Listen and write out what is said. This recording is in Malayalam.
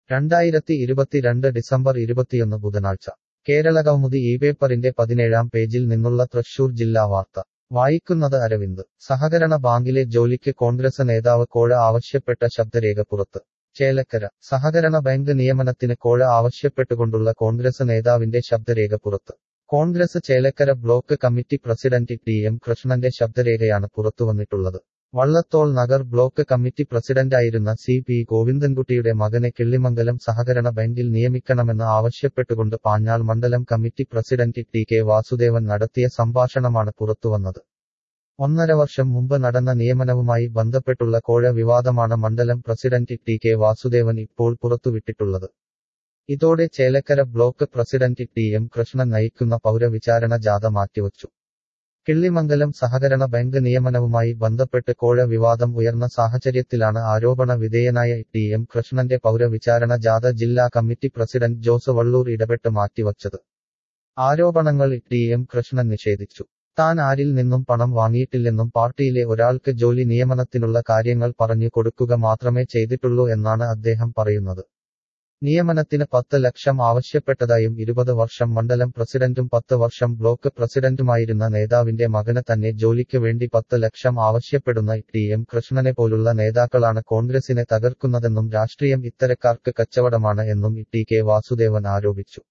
രണ്ടായിരത്തി ഇരുപത്തിരണ്ട് ഡിസംബർ ഇരുപത്തിയൊന്ന് ബുധനാഴ്ച കേരളകൗമുദി ഈ പേപ്പറിന്റെ പതിനേഴാം പേജിൽ നിന്നുള്ള തൃശൂർ ജില്ലാ വാർത്ത വായിക്കുന്നത് അരവിന്ദ് സഹകരണ ബാങ്കിലെ ജോലിക്ക് കോൺഗ്രസ് നേതാവ് കോഴ ആവശ്യപ്പെട്ട ശബ്ദരേഖ പുറത്ത് ചേലക്കര സഹകരണ ബാങ്ക് നിയമനത്തിന് കോഴ ആവശ്യപ്പെട്ടുകൊണ്ടുള്ള കോൺഗ്രസ് നേതാവിന്റെ ശബ്ദരേഖ പുറത്ത് Congress Chelakkara block committee president T M കൃഷ്ണന്റെ ശബ്ദരേഖയാണ് പുറത്തുവന്നിട്ടുള്ളത് വള്ളത്തോൾ നഗർ ബ്ലോക്ക് കമ്മിറ്റി പ്രസിഡന്റായിരുന്ന സി പി ഗോവിന്ദൻകുട്ടിയുടെ മകനെ കിള്ളിമംഗലം സഹകരണ ബാങ്കിൽ നിയമിക്കണമെന്ന് ആവശ്യപ്പെട്ടുകൊണ്ട് പാഞ്ഞാൾ മണ്ഡലം committee president T K Vasudevan നടത്തിയ സംഭാഷണമാണ് പുറത്തുവന്നത് ഒന്നര വർഷം മുമ്പ് നടന്ന നിയമനവുമായി ബന്ധപ്പെട്ടുള്ള കോഴ വിവാദമാണ് മണ്ഡലം പ്രസിഡന്റ് ടി കെ വാസുദേവൻ ഇപ്പോൾ പുറത്തുവിട്ടിട്ടുള്ളത് ഇതോടെ Chelakkara block president T M Krishnan നയിക്കുന്ന പൗരവിചാരണ ജാഥ മാറ്റിവച്ചു കിള്ളിമംഗലം സഹകരണ ബാങ്ക് നിയമനവുമായി ബന്ധപ്പെട്ട് കോഴ വിവാദം ഉയർന്ന സാഹചര്യത്തിലാണ് ആരോപണ വിധേയനായ ടി എം കൃഷ്ണന്റെ പൗരവിചാരണ ജാഥ ജില്ലാ കമ്മിറ്റി പ്രസിഡന്റ് ജോസ് വള്ളൂർ ഇടപെട്ട് മാറ്റിവച്ചത് ആരോപണങ്ങൾ ടി എം കൃഷ്ണൻ നിഷേധിച്ചു താൻ ആരിൽ നിന്നും പണം വാങ്ങിയിട്ടില്ലെന്നും പാർട്ടിയിലെ ഒരാൾക്ക് ജോലി നിയമനത്തിനുള്ള കാര്യങ്ങൾ പറഞ്ഞു കൊടുക്കുക മാത്രമേ ചെയ്തിട്ടുള്ളൂ എന്നാണ് അദ്ദേഹം പറയുന്നത് നിയമനത്തിന് പത്ത് ലക്ഷം ആവശ്യപ്പെട്ടതായും ഇരുപത് വർഷം മണ്ഡലം പ്രസിഡന്റും പത്ത് വർഷം ബ്ലോക്ക് പ്രസിഡന്റുമായിരുന്ന നേതാവിന്റെ മകന് തന്നെ ജോലിക്ക് വേണ്ടി പത്ത് ലക്ഷം ആവശ്യപ്പെടുന്ന ടി എം കൃഷ്ണനെ പോലുള്ള നേതാക്കളാണ് കോൺഗ്രസിനെ തകർക്കുന്നതെന്നും രാഷ്ട്രീയം ഇത്തരക്കാർക്ക് കച്ചവടമാണ് എന്നും ടി കെ വാസുദേവൻ ആരോപിച്ചു